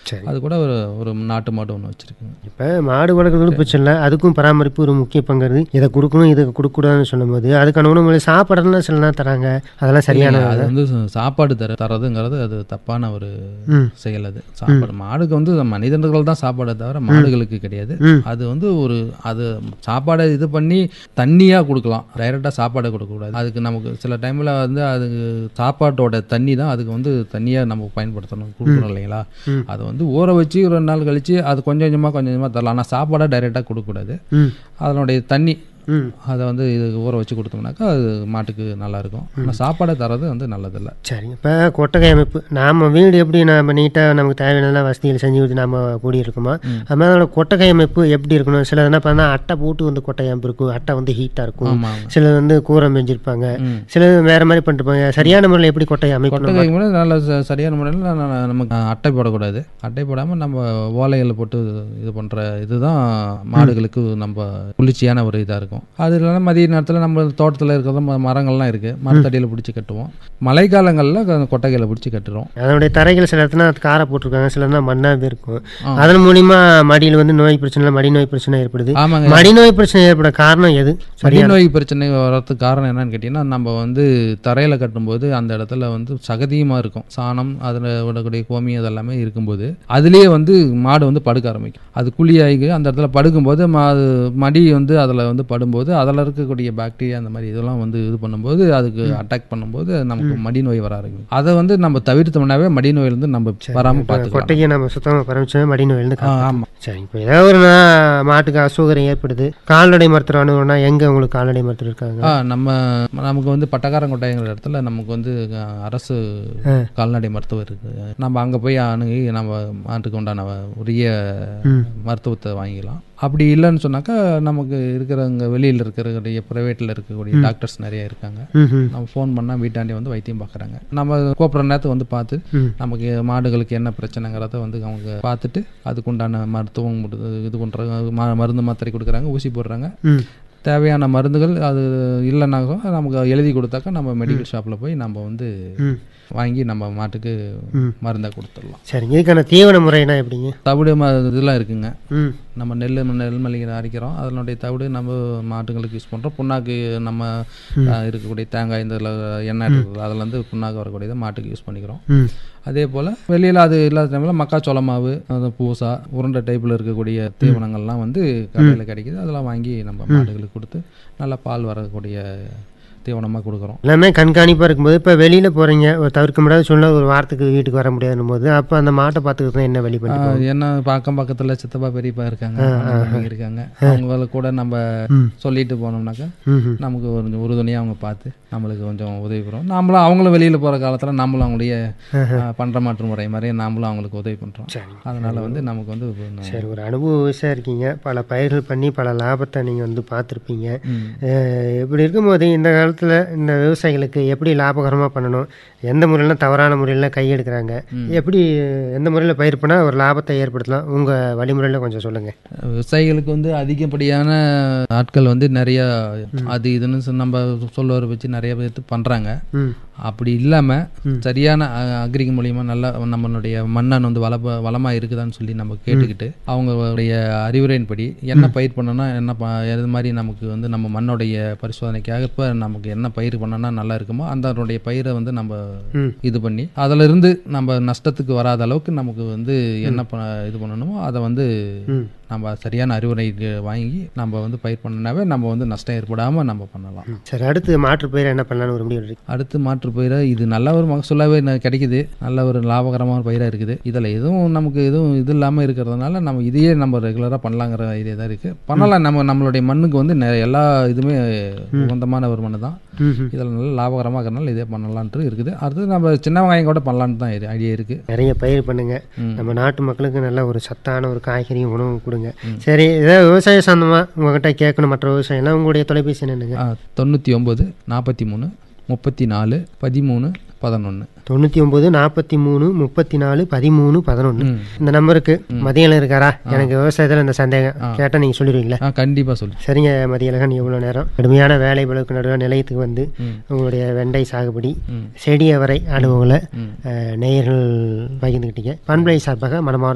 சரி அது கூட ஒரு ஒரு நாட்டு மாடு ஒன்று வச்சுருக்குங்க இப்போ மாடு வளர்க்குறது பிரச்சனை இல்லை அதுக்கும் பராமரிப்பு ஒரு முக்கிய பங்கு இருக்குது இதை கொடுக்கணும் இதை கொடுக்கக்கூடாதுன்னு சொல்லும்போது அதுக்கான உணவு சாப்பாடெல்லாம் சில நேரம் தராங்க அதெல்லாம் சரியான அது வந்து சாப்பாடு தர தரதுங்கிறது அது தப்பான ஒரு ம் செயல் அது சாப்பாடு மாடுக்கு வந்து மனிதர்கள் தான் சாப்பாடை தவிர மாடுகளுக்கு கிடையாது ம். அது வந்து ஒரு அது சாப்பாடை இது பண்ணி தண்ணியாக கொடுக்கலாம் டைரெக்டாக சாப்பாடை கொடுக்கக்கூடாது அதுக்கு நமக்கு சில டைமில் வந்து அதுக்கு சாப்பாட்டோட தண்ணி தான் அதுக்கு வந்து தண்ணியாக நம்ம பயன்படுத்தணும் கொடுக்கணும் இல்லைங்களா ம். அதை வந்து ஊற வச்சு ஒரு ரெண்டு நாள் கழிச்சு அது கொஞ்சம் கொஞ்சமாக கொஞ்சம் கொஞ்சமாக தரலாம் ஆனால் சாப்பாடை டைரெக்டாக கொடுக்கக்கூடாது ம் அதனுடைய தண்ணி ம் அதை வந்து இது ஊற வச்சு கொடுத்தோம்னாக்கா அது மாட்டுக்கு நல்லா இருக்கும் ஆனால் சாப்பாடை தரது வந்து நல்லதில்லை சரி இப்போ கொட்டகை அமைப்பு நாம் வீடு எப்படி நம்ம நீட்டாக நமக்கு தேவையான வசதிகள் செஞ்சு கொடுத்து நம்ம கூடியிருக்கோமோ அது மாதிரி அதோட கொட்டகை அமைப்பு எப்படி இருக்கணும் சில என்ன பண்ணால் அட்டை போட்டு வந்து கொட்டகை அமைப்பு இருக்கும் அட்டை வந்து ஹீட்டாக இருக்கும் ஆமாம் சிலது வந்து கூரை மெஞ்சிருப்பாங்க ம். சிலது வேறு மாதிரி பண்ணிருப்பாங்க சரியான முறையில் எப்படி கொட்டகை அமைக்கணும் கொட்டகை முறை நல்ல ச- சரியான முறையில் ந- ந- நமக்கு அட்டை போடக்கூடாது அட்டை போடாமல் நம்ம ஓலைகளை போட்டு இது பண்ணுற இதுதான் மாடுகளுக்கு நம்ம குளிர்ச்சியான ஒரு இதாக இருக்கும் அது இல்லாமல் மதிய நேரத்தில் நம்ம தோட்டத்தில் இருக்கிற ம- மரங்கள்லாம் இருக்குது மரத்தடியில் பிடிச்சி கட்டுவோம் மழைக்காலங்களில் கொட்டகையில் பிடிச்சி கட்டுறோம் அதனுடைய தரைகள் சில இடத்துல காரை போட்டிருக்காங்க சில இடத்துல மண்ணாகவே இருக்கும் ஆ. அதன் மூலிமா மடியில் வந்து நோய் பிரச்சனை மடி நோய் பிரச்சனை ஏற்படுது ஆமாங்க மடி நோய் பிரச்சனை ஏற்பட காரணம் எது சளி நோய் பிரச்சனை வர்றதுக்கு காரணம் என்னன்னு கேட்டிங்கன்னா நம்ம வந்து தரையில் கட்டும்போது அந்த இடத்துல வந்து சகதியமாக இருக்கும் சாணம் அதில் விடக்கூடிய கோமி அதெல்லாமே இருக்கும்போது அதுலேயே வந்து மாடு வந்து படுக்க ஆரம்பிக்கும் அது குழியாகி அந்த இடத்துல படுக்கும்போது மா அது மடி வந்து அதில் வந்து படும்போது அதில் இருக்கக்கூடிய பாக்டீரியா அந்த மாதிரி இதெல்லாம் வந்து இது பண்ணும்போது அதுக்கு அட்டாக் பண்ணும்போது நமக்கு மடி நோய் வர ஆரம்பிக்கும் அதை வந்து நம்ம தவிர்த்தோம்னாவே மடி நோயிலிருந்து நம்ம வராமல் பார்த்துக்கலாம் கொட்டையை நம்ம சுத்தமாக பராமரிச்சோம் மடி நோயிலிருந்து ஆ, ஆமாம் சரி இப்போ ஏதாவது ஒரு நா- மாட்டுக்கு அசௌகரியம் ஏற்படுது கால்நடை மருத்துவர் அணுகுனா எங்கே உங்களுக்கு கால்நடை மருத்துவர் இருக்காங்க ஆ நம்ம நமக்கு வந்து பட்டக்காரங்கோட்டைங்கிற இடத்துல நமக்கு வந்து அஹ், அரசு ஆ. கால்நடை மருத்துவர் இருக்கு நம்ம அங்கே போய் அணுகி நம்ம மாட்டுக்கு உண்டான உரிய ம். மருத்துவத்தை வாங்கிக்கலாம் அப்படி இல்லைன்னு சொன்னாக்கா நமக்கு இருக்கிறவங்க வெளியில் இருக்கிற ப்ரைவேட்டில் இருக்கக்கூடிய டாக்டர்ஸ் நிறைய இருக்காங்க ம் ம் நம்ம ஃபோன் பண்ணால் வீட்டாண்டி வந்து வைத்தியம் பார்க்குறாங்க நம்ம கூப்பிட்ற நேரத்தை வந்து பார்த்து ம். நமக்கு மாடுகளுக்கு என்ன பிரச்சனைங்கிறத வந்து அவங்க பார்த்துட்டு அதுக்குண்டான மருத்துவம் கொடுத்து இது பண்ணுறாங்க மருந்து மாத்திரை கொடுக்குறாங்க ஊசி போடுறாங்க ம் தேவையான மருந்துகள் அது இல்லைனாக்கா நமக்கு எழுதி கொடுத்தாக்கா நம்ம மெடிக்கல் ஷாப்பில் போய் நம்ம வந்து ம் வாங்கி நம்ம மாட்டுக்கு ம். மருந்தை கொடுத்துடலாம் சரிங்க இதுக்கான தீவன முறைனா எப்படிங்க தவிடு ம இதெல்லாம் இருக்குங்க ம் நம்ம நெல் நெல் மல்லிகை அரைக்கிறோம் அதனுடைய தவிடு நம்ம மாட்டுங்களுக்கு யூஸ் பண்ணுறோம் புண்ணாக்கு நம்ம அஹ், இருக்கக்கூடிய தேங்காய் இந்த இதில் எண்ணெய் இருக்குது அதில் வந்து புண்ணாக்கு வரக்கூடியதை மாட்டுக்கு யூஸ் பண்ணிக்கிறோம் ம் அதே போல் வெளியில் அது இல்லாத டைமில் மக்காச்சோள மாவு அது பூசா உருண்டை டைப்பில் இருக்கக்கூடிய தீவனங்கள்லாம் வந்து கடையில் கிடைக்குது அதெல்லாம் வாங்கி நம்ம மாடுகளுக்கு கொடுத்து நல்லா பால் வரக்கூடிய தீவனமாக கொடுக்குறோம் எல்லாமே கண்காணிப்பாக இருக்கும்போது இப்போ வெளியில் போகிறீங்க ஒரு தவிர்க்க முடியாத சூழ்நிலை ஒரு வாரத்துக்கு வீட்டுக்கு வர முடியாதுன்னும் போது அப்போ அந்த மாட்டை பார்த்துக்கிறது என்ன வழி பண்ணி ஆஹ் என்ன பக்கம் பக்கத்தில் சித்தப்பா பெரியப்பா இருக்காங்க அண்ணன் இருக்காங்க அவங்கள கூட நம்ம ம். சொல்லிட்டு போனோம்னாக்கா ம் ம் நமக்கு கொஞ்சம் உறுதுணையாக அவங்க பார்த்து நம்மளுக்கு கொஞ்சம் உதவி பண்ணுறோம் நாமளும் அவங்களும் வெளியில் போகிற காலத்தில் நம்மளும் அவங்களுடைய பண்ற மாற்று முறை மாதிரி நாமளும் அவங்களுக்கு உதவி பண்ணுறோம் சரி அதனால் வந்து நமக்கு வந்து கொஞ்சம் சரி ஒரு அனுபவ விவசாயம் இருக்கீங்க பல பயிர்கள் பண்ணி பல லாபத்தை நீங்கள் வந்து பார்த்துருப்பீங்க ம். அஹ் இப்படி இருக்கும்போது இந்த காலத்தில் இந்த விவசாயிகளுக்கு எப்படி லாபகரமாக பண்ணணும் எந்த முறையில் தவறான முறையில் கையெடுக்கிறாங்க எப்படி எந்த முறையில் பயிர் பண்ணால் ஒரு லாபத்தை ஏற்படுத்தலாம் உங்கள் வழிமுறையில் கொஞ்சம் சொல்லுங்கள் விவசாயிகளுக்கு வந்து அதிகப்படியான ஆட்கள் வந்து நிறைய அது இதுன்னு சொ- நம்ம சொல்லுவார் வச்சு நிறைய பேர்த்து பண்ணுறாங்க ம் அப்படி இல்லாமல் சரியான அக்ரிக்கு மூலியமா நல்லா நம்மளுடைய மண்ணன் வந்து வள வளமாக இருக்குதான்னு சொல்லி நம்ம கேட்டுக்கிட்டு அவங்களுடைய அறிவுரையின்படி என்ன பயிர் பண்ணனா என்ன ப எது மாதிரி நமக்கு வந்து நம்ம மண்ணோடைய பரிசோதனைக்காக இப்போ நமக்கு என்ன பயிர் பண்ணனா நல்லா இருக்குமோ அந்த பயிரை வந்து நம்ம ம். இது பண்ணி அதில் இருந்து நம்ம நஷ்டத்துக்கு வராத அளவுக்கு நமக்கு வந்து என்ன ப இது பண்ணணுமோ அதை வந்து ம் நம்ம சரியான அறிவுரை வாங்கி நம்ம வந்து பயிர் பண்ணனாவே நம்ம வந்து நஷ்டம் ஏற்படாமல் நம்ம பண்ணலாம் சரி அடுத்து மாற்று பயிர் என்ன பண்ணலான்னு ஒரு முடிவு இருக்கு அடுத்து மாற்று பயிரை இது நல்ல ஒரு மகசூலாகவே ந- கிடைக்குது நல்ல ஒரு லாபகரமான பயிராக இருக்குது இதில் எதுவும் நமக்கு எதுவும் இது இல்லாமல் இருக்கிறதுனால நம்ம இதையே நம்ம ரெகுலராக பண்ணலாங்கிற ஐடியா தான் இருக்குது பண்ணலாம் நம்ம நம்மளுடைய மண்ணுக்கு வந்து நெ- எல்லா இதுவுமே உகந்தமான ஒரு மண்ணு தான் ம் ம். இதில் நல்ல லாபகரமாக இருக்கிறனால இதே பண்ணலான்ட்டு இருக்குது அடுத்து நம்ம சின்ன வெங்காயம் கூட பண்ணலான்ட்டு தான் ஐடியா இருக்குது நிறைய பயிர் பண்ணுங்க ம். நம்ம நாட்டு மக்களுக்கு நல்ல ஒரு சத்தான ஒரு காய்கறி உணவு கொடுங்க சரி ஏதாவது விவசாய சந்தமாக உங்ககிட்ட கேட்கணும் மற்ற விவசாயம்லாம் உங்களுடைய தொலைபேசி என்னங்க தொண்ணூற்றி ஒம்பது நாற்பத்தி மூணு முப்பத்தி நாலு பதிமூணு பதினொன்று தொண்ணூற்றி ஒம்பது நாற்பத்தி மூணு முப்பத்தி நாலு பதிமூணு பதினொன்று ம் இந்த நம்பருக்கு மதியம் இருக்காரா எனக்கு விவசாயத்தில் இந்த சந்தேகம் கேட்டால் நீங்கள் சொல்லிடுவீங்களா ஆ கண்டிப்பாக சொல்லு சரிங்க மதியழகன் இவ்வளோ நேரம் கடுமையான வேலை பளுக்கு நடுவில் நிலையத்துக்கு வந்து ம் உங்களுடைய வெண்டை சாகுபடி ம் செடிய வரை அனுபவங்களை ம் அஹ், நேயர்கள் பகிர்ந்துக்கிட்டீங்க பண்பலை சார்பாக மனமார்ந்த